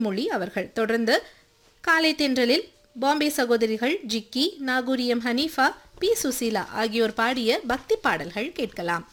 மொழி அவர்கள் தொடர்ந்து காலை தென்றலில் பாம்பே சகோதரிகள் ஜிக்கி நாகூரியம் ஹனீஃபா பி சுசீலா ஆகியோர் பாடிய பக்தி பாடல்கள் கேட்கலாம்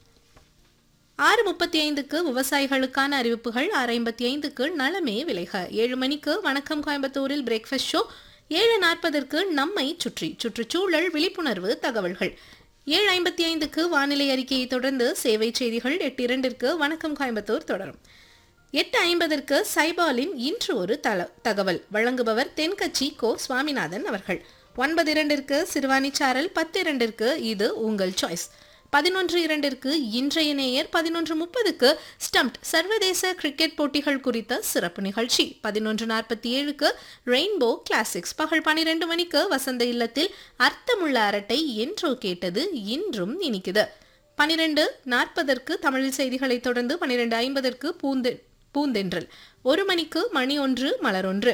ஆறு முப்பத்தி ஐந்துக்கு விவசாயிகளுக்கான அறிவிப்புகள் ஆறு ஐம்பத்தி ஐந்துக்கு நலமே விளைக ஏழு மணிக்கு வணக்கம் கோயம்புத்தூரில் பிரேக்ஃபாஸ்ட் ஷோ ஏழு நாற்பதற்கு நம்மை சுற்றி சுற்றுச்சூழல் விழிப்புணர்வு தகவல்கள் ஏழு ஐம்பத்தி ஐந்துக்கு வானிலை அறிக்கையை தொடர்ந்து சேவை செய்திகள் எட்டு இரண்டிற்கு வணக்கம் கோயம்புத்தூர் தொடரும் எட்டு ஐம்பதற்கு சைபாலின் இன்று ஒரு தல தகவல் வழங்குபவர் தென்கட்சி கோ சுவாமிநாதன் அவர்கள் ஒன்பது இரண்டிற்கு சிறுவாணிச்சாரல் பத்து இரண்டிற்கு இது உங்கள் சாய்ஸ் பதினொன்று இரண்டிற்கு இன்றைய நேயர் பதினொன்று முப்பதுக்கு ஸ்டம்ப்ட் சர்வதேச கிரிக்கெட் போட்டிகள் குறித்த சிறப்பு நிகழ்ச்சி பதினொன்று நாற்பத்தி ஏழுக்கு ரெயின்போ கிளாசிக்ஸ் பகல் பனிரெண்டு மணிக்கு வசந்த இல்லத்தில் அர்த்தமுள்ள அரட்டை என்றோ கேட்டது இன்றும் இனிக்குது பனிரெண்டு நாற்பதற்கு தமிழ் செய்திகளை தொடர்ந்து பனிரெண்டு ஐம்பதற்கு பூந்தெ பூந்தென்றல் ஒரு மணிக்கு மணி ஒன்று மலர் ஒன்று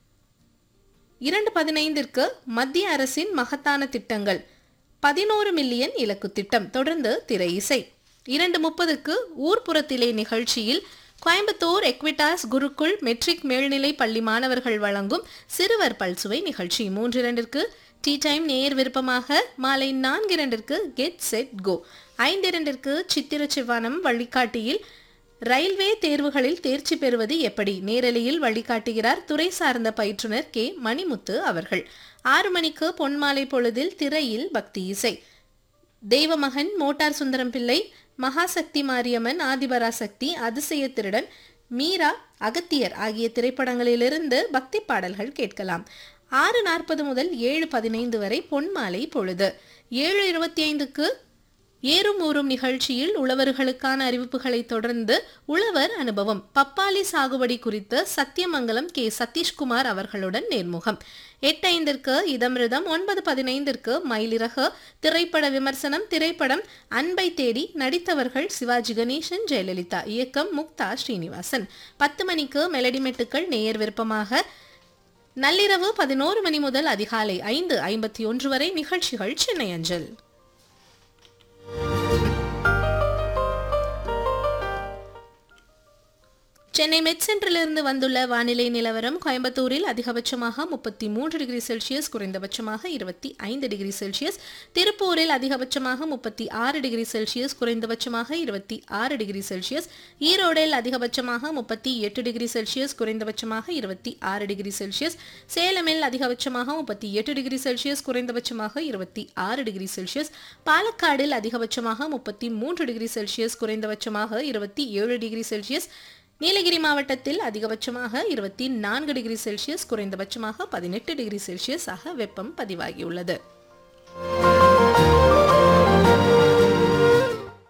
இரண்டு பதினைந்திற்கு மத்திய அரசின் மகத்தான திட்டங்கள் பதினோரு மில்லியன் இலக்கு திட்டம் தொடர்ந்து திரை இசை இரண்டு முப்பதுக்கு ஊர்ப்புறத்திலே நிகழ்ச்சியில் கோயம்புத்தூர் எக்விட்டாஸ் குருக்குள் மெட்ரிக் மேல்நிலை பள்ளி மாணவர்கள் வழங்கும் சிறுவர் பல்சுவை நிகழ்ச்சி மூன்று இரண்டிற்கு டீ டைம் நேர் விருப்பமாக மாலை நான்கு இரண்டிற்கு கெட் செட் கோ ஐந்து இரண்டிற்கு சித்திர சிவானம் வழிகாட்டியில் ரயில்வே தேர்வுகளில் தேர்ச்சி பெறுவது எப்படி நேரலையில் வழிகாட்டுகிறார் துறை சார்ந்த பயிற்றுனர் கே மணிமுத்து அவர்கள் ஆறு மணிக்கு பொன்மாலை பொழுதில் திரையில் பக்தி இசை தெய்வமகன் மோட்டார் சுந்தரம் பிள்ளை மகாசக்தி மாரியம்மன் ஆதிபராசக்தி அதிசய திருடன் மீரா அகத்தியர் ஆகிய திரைப்படங்களிலிருந்து பக்தி பாடல்கள் கேட்கலாம் ஆறு நாற்பது முதல் ஏழு பதினைந்து வரை பொன்மாலை பொழுது ஏழு இருபத்தி ஐந்துக்கு ஏறும் ஊறும் நிகழ்ச்சியில் உழவர்களுக்கான அறிவிப்புகளை தொடர்ந்து உழவர் அனுபவம் பப்பாளி சாகுபடி குறித்து சத்தியமங்கலம் கே சதீஷ்குமார் அவர்களுடன் நேர்முகம் எட்டு ஐந்திற்கு இதமிருதம் ஒன்பது பதினைந்திற்கு மயிலிறகு திரைப்பட விமர்சனம் திரைப்படம் அன்பை தேடி நடித்தவர்கள் சிவாஜி கணேசன் ஜெயலலிதா இயக்கம் முக்தா ஸ்ரீனிவாசன் பத்து மணிக்கு மெலடி மெட்டுக்கள் நேயர் விருப்பமாக நள்ளிரவு பதினோரு மணி முதல் அதிகாலை ஐந்து ஐம்பத்தி ஒன்று வரை நிகழ்ச்சிகள் சென்னை அஞ்சல் சென்னை மெட் சென்டரிலிருந்து வந்துள்ள வானிலை நிலவரம் கோயம்புத்தூரில் அதிகபட்சமாக முப்பத்தி மூன்று டிகிரி செல்சியஸ் குறைந்தபட்சமாக இருபத்தி ஐந்து டிகிரி செல்சியஸ் திருப்பூரில் அதிகபட்சமாக முப்பத்தி ஆறு டிகிரி செல்சியஸ் குறைந்தபட்சமாக இருபத்தி ஆறு டிகிரி செல்சியஸ் ஈரோடில் அதிகபட்சமாக முப்பத்தி எட்டு டிகிரி செல்சியஸ் குறைந்தபட்சமாக இருபத்தி ஆறு டிகிரி செல்சியஸ் சேலமில் அதிகபட்சமாக முப்பத்தி எட்டு டிகிரி செல்சியஸ் குறைந்தபட்சமாக இருபத்தி ஆறு டிகிரி செல்சியஸ் பாலக்காடில் அதிகபட்சமாக முப்பத்தி மூன்று டிகிரி செல்சியஸ் குறைந்தபட்சமாக இருபத்தி ஏழு டிகிரி செல்சியஸ் நீலகிரி மாவட்டத்தில் அதிகபட்சமாக இருபத்தி நான்கு டிகிரி செல்சியஸ் குறைந்தபட்சமாக பதினெட்டு டிகிரி செல்சியஸ் ஆக வெப்பம் பதிவாகியுள்ளது